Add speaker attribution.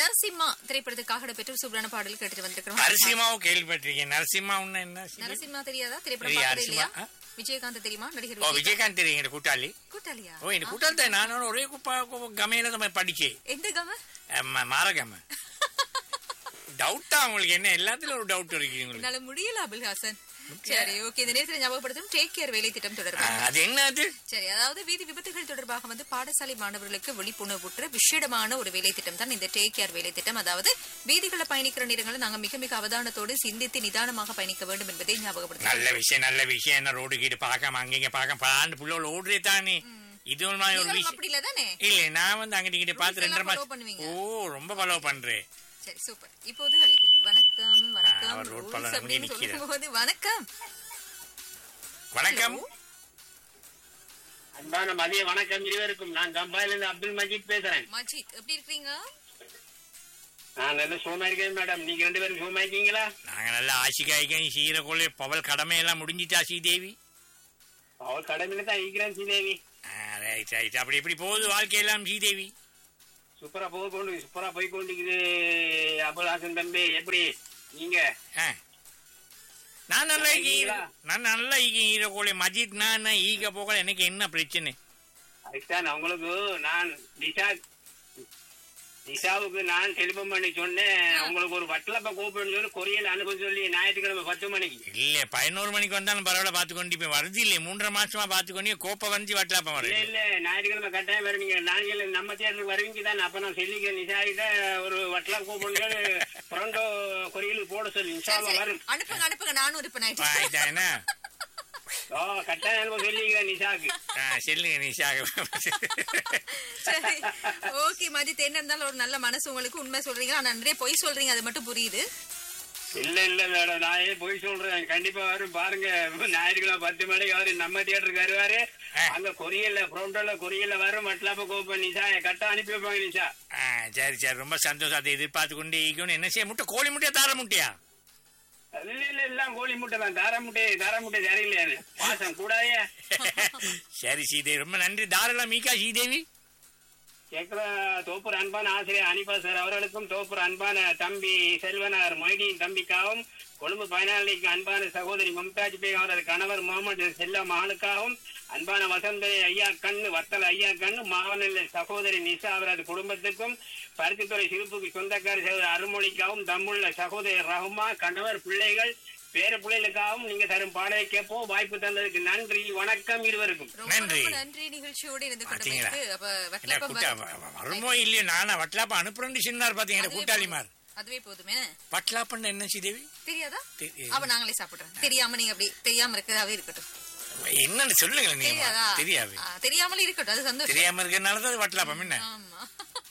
Speaker 1: நரசிம்மா திரைப்படத்துக்காக இடம்பெற்ற சூப்பரான பாடல் கேட்டுட்டு வந்திருக்கிறோம்
Speaker 2: நரசிம்மாவும் கேள்விப்பட்டிருக்கேன் நரசிம்மா என்ன சிதி?
Speaker 1: நரசிம்மா தெரியாதா திரைப்படம்
Speaker 2: தெரியாது,
Speaker 1: பார்த்தது இல்லையா
Speaker 2: நரசிம்மா,
Speaker 1: விஜயகாந்த் தெரியுமா நடிகர்
Speaker 2: ஓ
Speaker 1: விஜய்
Speaker 2: விஜயகாந்த் தெரியும் எங்க கூட்டாளி
Speaker 1: கூட்டாளியா
Speaker 2: ஓ இந்த கூட்டாளி தான் நானும் ஒரே குப்பா கு- கமையில தான் படிச்சேன்
Speaker 1: எந்த கம
Speaker 2: அம்மா, மாரகம்ம டவுட்டா உங்களுக்கு என்ன எல்லாத்துலயும் ஒரு டவுட் இருக்கு உங்களுக்கு
Speaker 1: என்னால முடியல அபுல்ஹாசன் சரி ஓகே இந்த நேரத்தில் ஞாபகப்படுத்தும் டேக் கேர் வேலை திட்டம்
Speaker 2: ஆ,
Speaker 1: தொடர்பாக
Speaker 2: அது என்ன அது
Speaker 1: சரி அதாவது வீதி விபத்துகள் தொடர்பாக வந்து பாடசாலை மாணவர்களுக்கு விழிப்புணர்வுற்ற விஷயமான ஒரு வேலை திட்டம் தான் இந்த டேக் கேர் வேலை திட்டம் அதாவது வீதிகளை பயணிக்கிற நேரங்களில் நாங்க மிக மிக அவதானத்தோடு சிந்தித்து நிதானமாக பயணிக்க வேண்டும் என்பதை ஞாபகப்படுத்தும்
Speaker 2: நல்ல விஷயம் நல்ல விஷயம் என்ன ரோடு கீடு பார்க்காம அங்கங்க பார்க்க பாண்டு புள்ள ஓடுறே தானே இது ஒரு மாதிரி ஒரு
Speaker 1: நீங்களும்
Speaker 2: விஷயம்
Speaker 1: அப்படி இல்ல தானே
Speaker 2: இல்ல நான் வந்து அங்கிட்ட கிட்ட பார்த்து
Speaker 1: Rules
Speaker 2: ரெண்டரை
Speaker 1: எல்லாம் follow
Speaker 2: மாசம்
Speaker 1: பண்ணுவீங்க.
Speaker 2: ஓ ரொம்ப ஃபாலோ பண்றேன்
Speaker 1: சரி சூப்பர் இப்போது அழைப்பு வணக்கம் வணக்கம்
Speaker 2: அவர் road
Speaker 1: rules
Speaker 2: பக்கம்
Speaker 1: அப்படின்னு
Speaker 2: நிக்கிறார்.
Speaker 1: சொல்லும்போது வணக்கம்
Speaker 2: வணக்கம்
Speaker 3: அன்பான மதிய வணக்கம் இருவருக்கும் நான் கம்பாயில இருந்து அப்துல் மஜீத் பேசுறேன்
Speaker 1: மஜித் எப்படி இருக்கீங்க
Speaker 3: நான் நல்ல சுகமா இருக்கேன் மேடம் நீங்க ரெண்டு பேரும் சுகமா இருக்கீங்களா
Speaker 2: நாங்க நல்ல ஆசிகாய்க்கும் சீரகோளே பவல் கடமை எல்லாம் முடிஞ்சிட்டா ஸ்ரீதேவி
Speaker 3: அவள் கடமையில தான் இருக்கிறேன் ஸ்ரீதேவி
Speaker 2: ரைட் ரைட் அப்படி எப்படி போகுது வாழ்க்கையெல்லாம் ஸ்ரீதேவி
Speaker 3: சூப்பரா போய் கொண்டு சூப்பரா போய் கொண்டிருக்குது அபுல் ஹாசன் தம்பி எப்படி நீங்க
Speaker 2: ஆ. நான் நல்லா
Speaker 3: இருக்கீங்களா?
Speaker 2: நான் நல்லா இருக்கேன் ஈரகோளே மஜித் நான் ஈக போகல எனக்கு என்ன பிரச்சனை
Speaker 3: அதுதான் உங்களுக்கு நான் நிஷா நிஷாவுக்கு நான் டெலிபோன் பண்ணி சொன்னேன் உங்களுக்கு ஒரு வட்டலப்ப கூப்பிடுன்னு சொல்லி கொரியல் அனுப்ப சொல்லி ஞாயிற்றுக்கிழமை பத்து மணிக்கு
Speaker 2: இல்ல பதினோரு மணிக்கு வந்தாலும் பரவாயில்ல பாத்துக்கொண்டு இப்ப வருது இல்லையே மூன்றரை மாசமா பாத்துக்கொண்டு கோப்பை வந்து வட்டலாப்பம்
Speaker 3: இல்ல
Speaker 2: வருது
Speaker 3: இல்ல ஞாயிற்றுக்கிழமை கட்டாயம் வருவீங்க நாளைக்கு நம்ம தேட்டருக்கு வருவீங்க தான் அப்ப நான் சொல்லிக்கிறேன் நிஷா கிட்ட ஒரு வட்டலா கூப்பிடுங்க புரண்டோ கொரியலுக்கு போட சொல்லி
Speaker 1: சரி,
Speaker 3: நிஷாவை
Speaker 1: சரி.
Speaker 3: வரும்
Speaker 1: அனுப்புங்க அனுப்புங்க நானும் இருப்பேன்
Speaker 2: ஆ,
Speaker 1: night.
Speaker 2: இதா என்ன
Speaker 3: ஓ கட்டாயம் அனுப்ப சொல்லிக்கிறேன் நிஷாக்கு
Speaker 2: ஆ, சொல்லுங்க நிஷா
Speaker 1: சரி ஓகே மஜித் என்ன இருந்தாலும் ஒரு நல்ல மனசு உங்களுக்கு உண்மை சொல்றீங்க ஆனா நிறைய பொய் சொல்றீங்க அது மட்டும் புரியுது
Speaker 3: இல்ல இல்ல மேடம் நான் ஏன் போய் சொல்றேன் கண்டிப்பா வரும் பாருங்க ஞாயிற்றுக்கிழமை பத்து மணிக்கு வரும் நம்ம தியேட்டருக்கு வருவாரு
Speaker 2: ஆ.
Speaker 3: அங்க கொரியல்ல புரோண்டோல கொரியல்ல வரும் மட்லாப்ப கோப்ப நிஷா கட்டா அனுப்பி வைப்பாங்க நிஷா
Speaker 2: ஆ, சரி சரி ரொம்ப சந்தோஷம் அதை எதிர்பார்த்து கொண்டே இருக்கணும் என்ன செய்ய முட்டை கோழி முட்டையா தார முட்டையா
Speaker 3: இல்ல இல்ல எல்லாம் கோழி முட்டை தான் தார முட்டை தார முட்டை சரியில்லையா பாசம் கூடாதே
Speaker 2: சரி ஸ்ரீதேவி ரொம்ப நன்றி தாராளம் மீகா ஸ்ரீதேவி
Speaker 3: கேட்கிற தோப்பூர் அன்பான ஆசிரியர் அனிபா சார் அவர்களுக்கும் தோப்பூர் அன்பான தம்பி செல்வனார் மொய்டியின் தம்பிக்காகவும் கொழும்பு பயனாளிக்கு அன்பான சகோதரி மும்தாஜ் பேக் அவரது கணவர் முகமது செல்ல மகனுக்காகவும் அன்பான வசந்த ஐயா கண்ணு வத்தல் ஐயா கண்ணு மாவனில் சகோதரி நிஷா அவரது குடும்பத்துக்கும் பருத்தித்துறை சிறுப்புக்கு சொந்தக்கார சகோதரி அருமொழிக்காகவும் தம்முள்ள சகோதரி ரஹ்மா கணவர் பிள்ளைகள் பேர பிள்ளைகளுக்காகவும் நீங்க தரும் பாடலை கேட்போம் வாய்ப்பு தந்ததுக்கு நன்றி வணக்கம் இருவருக்கும்
Speaker 1: ரொம்ப
Speaker 2: நன்றி.
Speaker 1: ரொம்ப நன்றி நிகழ்ச்சியோடு இருந்து
Speaker 2: பாத்தீங்களா?
Speaker 1: கொண்டு அப்ப
Speaker 2: என்ன
Speaker 1: வட்டலப்பம்
Speaker 2: கூட்டா
Speaker 1: வ-
Speaker 2: வருமோ இல்லையோ நானா வட்டலாப்பம் அனுப்புறேன்னு சொன்னார் பாத்தீங்க
Speaker 1: அதுவே
Speaker 2: கூட்டாளிமார்
Speaker 1: போதும். அதுவே போதுமே
Speaker 2: வட்டலாப்பம் என்ன ஸ்ரீதேவி
Speaker 1: தெரியாதா
Speaker 2: தெரி-
Speaker 1: அப்ப நாங்களே சாப்பிடுறோம் தெரியாம நீங்க அப்படி தெரியாம இருக்கிறதாவே இருக்கட்டும்
Speaker 2: என்னன்னு சொல்லுங்களேன் நீங்க
Speaker 1: தெரியாதா
Speaker 2: தெரியாது
Speaker 1: ஆ, தெரியாமலே இருக்கட்டும் அது சந்தோஷம்
Speaker 2: தெரியாம இருக்கறனால தான் அது வட்டலாப்பம் என்ன
Speaker 1: ஆமா